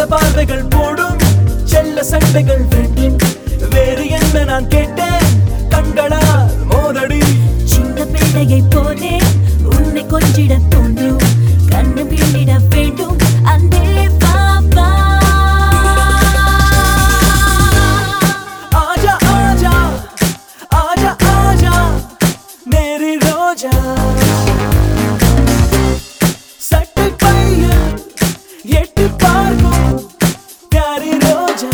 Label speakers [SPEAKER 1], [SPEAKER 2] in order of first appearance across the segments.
[SPEAKER 1] பார்வைகள் போடும் செல்ல சண்டைகள் வேண்டும் வேறு என்ன நான் கேட்டேன் கண்களால் மோதடி
[SPEAKER 2] சின்ன பிள்ளையை போலே உன்னை கொஞ்சிட தோன்றும் கண்ணு பிள்ளிட வேண்டும் அன்பே பாப்பா
[SPEAKER 1] ஆஜா ஆஜா ஆஜா ஆஜா மேரி ரோஜா சட்டை பையன் எட்டு பார்க்கும் प्यारी ரோஜா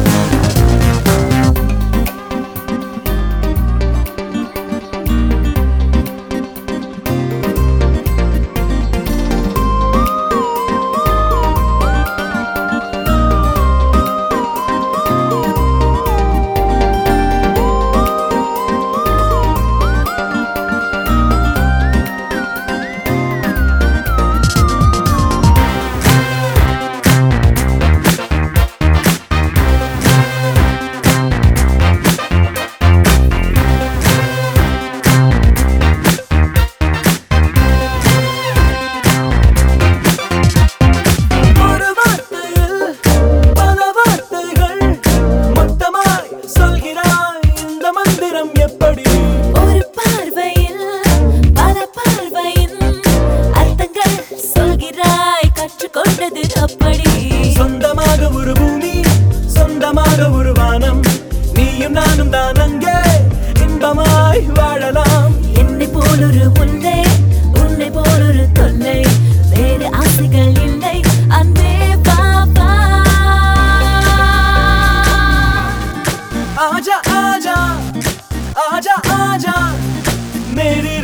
[SPEAKER 1] ஒரு வார்த்தையில் பல வார்த்தைகள் மொத்தமாய் சொல்கிறாய் இந்த மந்திரம் எப்படி
[SPEAKER 2] ஒரு பார்வையில் பல பார்வையின் அர்த்தங்கள் சொல்கிறாய் கற்றுக்கொண்டது அப்படி
[SPEAKER 1] சொந்தமாக ஒரு பூமி சொந்தமாக ஒரு வானம் நீயும் நானும் தான் அங்கே இன்பமாய் வாழலாம்
[SPEAKER 2] என்னை போலொரு முல்லை உன்னை போலொரு தொல்லை வேறு ஆசைகள் இல்லை அன்பே பாப்பா
[SPEAKER 1] आजा आजा आजा आजा मेरी